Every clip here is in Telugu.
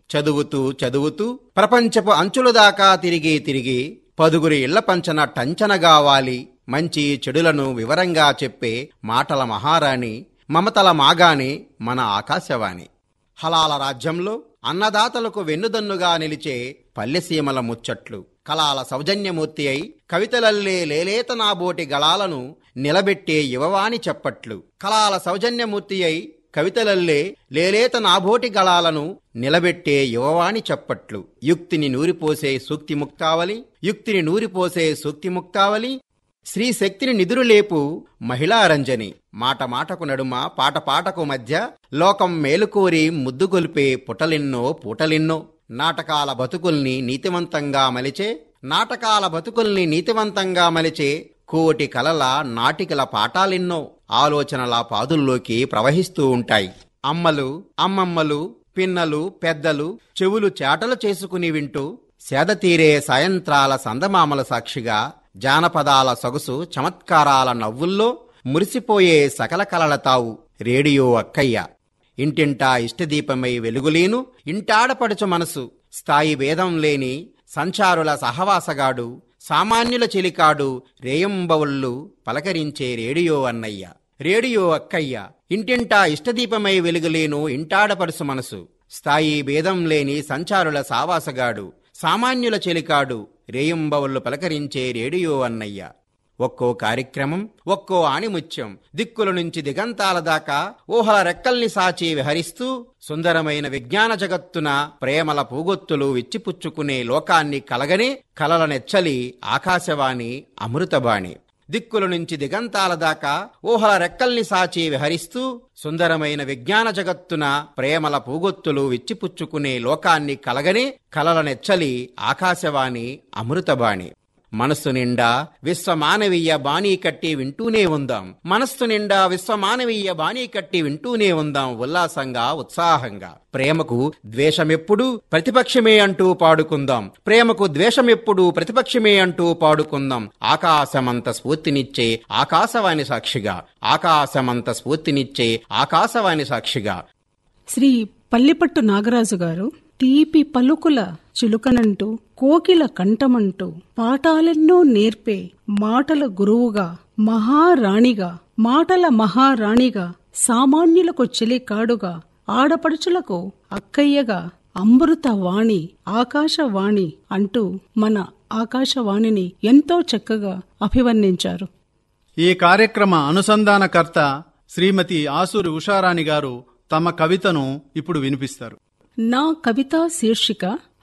చదువుతూ చదువుతూ ప్రపంచపు అంచుల దాకా తిరిగి తిరిగి పదుగురి ఇళ్ల పంచన టంచనగావాలి మంచి చెడులను వివరంగా చెప్పే మాటల మహారాణి మమతల మాగాని మన ఆకాశవాణి హలాల రాజ్యంలో అన్నదాతలకు వెన్నుదన్నుగా నిలిచే పల్లెసీమల ముచ్చట్లు కళాల సౌజన్యమూర్తి అయి కవితలల్లే లేలేత నాబోటి గళాలను నిలబెట్టే యువవాణి చెప్పట్లు కళాల సౌజన్యమూర్తి అయి కవితలల్లే లేలేత నాబోటి గళాలను నిలబెట్టే యువవాణి చెప్పట్లు యుక్తిని నూరిపోసే సూక్తి ముక్తావలి యుక్తిని నూరిపోసే సూక్తి ముక్తావలి శ్రీ శక్తిని నిదురులేపు మహిళారంజని మాట మాటకు నడుమ పాట పాటకు మధ్య లోకం మేలుకోరి ముద్దుగొల్పే పుటలిన్నో పూటలిన్నో నాటకాల బతుకుల్ని నీతివంతంగా మలిచే నాటకాల బతుకుల్ని నీతివంతంగా మలిచే కోటి కలల నాటికల పాఠాలెన్నో ఆలోచనల పాదుల్లోకి ప్రవహిస్తూ ఉంటాయి అమ్మలు అమ్మమ్మలు పిన్నలు పెద్దలు చెవులు చేటలు చేసుకుని వింటూ సేదతీరే సాయంత్రాల సందమామల సాక్షిగా జానపదాల సొగసు చమత్కారాల నవ్వుల్లో మురిసిపోయే సకల కలల తావు రేడియో అక్కయ్య ఇంటింటా ఇష్టదీపమై వెలుగులేను ఇంటాడపడుచు మనసు స్థాయి భేదం లేని సంచారుల సహవాసగాడు సామాన్యుల చెలికాడు రేయంబవుళ్ళు పలకరించే రేడియో అన్నయ్య రేడియో అక్కయ్య ఇంటింటా ఇష్టదీపమై వెలుగులేను ఇంటాడపరుసు మనసు స్థాయి భేదం లేని సంచారుల సావాసగాడు సామాన్యుల చెలికాడు రేయంబవుళ్ళు పలకరించే రేడియో అన్నయ్య ఒక్కో కార్యక్రమం ఒక్కో ఆణిముత్యం దిక్కుల నుంచి దిగంతాల దాకా ఊహల రెక్కల్ని సాచి విహరిస్తూ సుందరమైన విజ్ఞాన జగత్తున ప్రేమల పూగొత్తులు విచ్చిపుచ్చుకునే లోకాన్ని కలగనే కలల నెచ్చలి ఆకాశవాణి అమృతబాణి దిక్కుల నుంచి దిగంతాల దాకా ఊహల రెక్కల్ని సాచి విహరిస్తూ సుందరమైన విజ్ఞాన జగత్తున ప్రేమల పూగొత్తులు విచ్చిపుచ్చుకునే లోకాన్ని కలగనే కలల నెచ్చలి ఆకాశవాణి అమృతబాణి మనస్సు నిండా విశ్వమానవీయ బాణీ కట్టి వింటూనే ఉందాం మనస్సు నిండా విశ్వమానవీయ బాణీ కట్టి వింటూనే ఉందాం ఉల్లాసంగా ఉత్సాహంగా ప్రేమకు ద్వేషమెప్పుడు ప్రతిపక్షమే అంటూ పాడుకుందాం ప్రేమకు ద్వేషమెప్పుడు ప్రతిపక్షమే అంటూ పాడుకుందాం ఆకాశమంత స్ఫూర్తినిచ్చే ఆకాశవాణి సాక్షిగా ఆకాశమంత స్ఫూర్తినిచ్చే ఆకాశవాణి సాక్షిగా శ్రీ పల్లిపట్టు నాగరాజు గారు తీపి పలుకుల చిలుకనంటూ కోకిల కంఠమంటూ పాఠాలెన్నో నేర్పే మాటల గురువుగా మహారాణిగా మాటల మహారాణిగా సామాన్యులకు చెలికాడుగా ఆడపడుచులకు అక్కయ్యగా అమృత వాణి ఆకాశవాణి అంటూ మన ఆకాశవాణిని ఎంతో చక్కగా అభివర్ణించారు ఈ కార్యక్రమ అనుసంధానకర్త శ్రీమతి ఆసూరి ఉషారాణి గారు తమ కవితను ఇప్పుడు వినిపిస్తారు నా కవితా శీర్షిక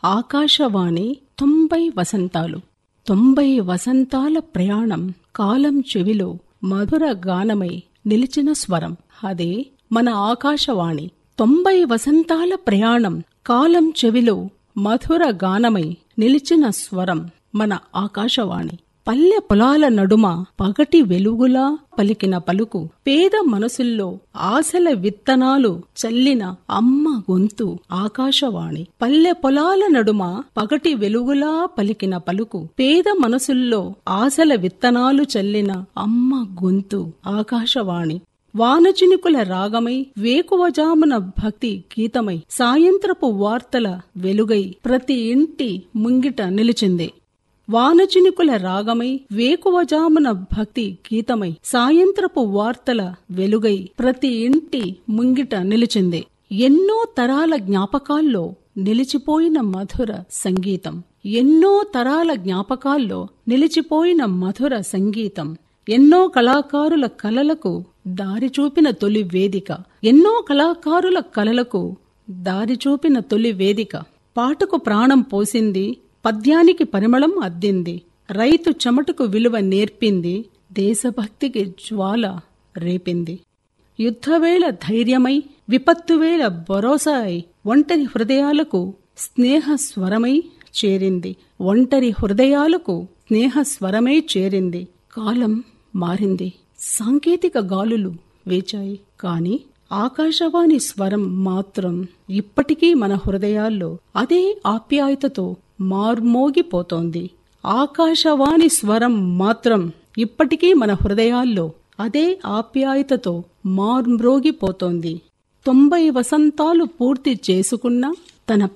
ఆకాశవాణి తొంభై వసంతాలు తొంభై వసంతాల ప్రయాణం కాలం చెవిలో మధుర గానమై నిలిచిన స్వరం అదే మన ఆకాశవాణి తొంభై వసంతాల ప్రయాణం కాలం చెవిలో మధుర గానమై నిలిచిన స్వరం మన ఆకాశవాణి పల్లె పొలాల నడుమ పగటి వెలుగులా పలికిన పలుకు పేద మనసుల్లో ఆశల విత్తనాలు చల్లిన అమ్మ గొంతు ఆకాశవాణి పల్లె పొలాల నడుమ పగటి వెలుగులా పలికిన పలుకు పేద మనసుల్లో ఆశల విత్తనాలు చల్లిన అమ్మ గొంతు ఆకాశవాణి వానచినుకుల రాగమై వేకువజామున భక్తి గీతమై సాయంత్రపు వార్తల వెలుగై ప్రతి ఇంటి ముంగిట నిలిచింది వానచినుకుల రాగమై వేకువజామున భక్తి గీతమై సాయంత్రపు వార్తల వెలుగై ప్రతి ఇంటి ముంగిట నిలిచింది ఎన్నో తరాల జ్ఞాపకాల్లో నిలిచిపోయిన మధుర సంగీతం ఎన్నో తరాల జ్ఞాపకాల్లో నిలిచిపోయిన మధుర సంగీతం ఎన్నో కళాకారుల కలలకు దారి చూపిన తొలి వేదిక ఎన్నో కళాకారుల కలలకు దారి చూపిన తొలి వేదిక పాటకు ప్రాణం పోసింది పద్యానికి పరిమళం అద్దింది రైతు చెమటకు విలువ నేర్పింది దేశభక్తికి జ్వాల రేపింది యుద్ధవేళ ధైర్యమై విపత్తువేళ భరోసా అయి ఒంటరి హృదయాలకు స్నేహ స్వరమై చేరింది ఒంటరి హృదయాలకు స్నేహ స్వరమై చేరింది కాలం మారింది సాంకేతిక గాలులు వేచాయి కాని ఆకాశవాణి స్వరం మాత్రం ఇప్పటికీ మన హృదయాల్లో అదే ఆప్యాయతతో మార్మోగిపోతోంది ఆకాశవాణి స్వరం మాత్రం ఇప్పటికీ మన హృదయాల్లో అదే ఆప్యాయతతో మార్మ్రోగిపోతోంది తొంభై వసంతాలు పూర్తి చేసుకున్న తన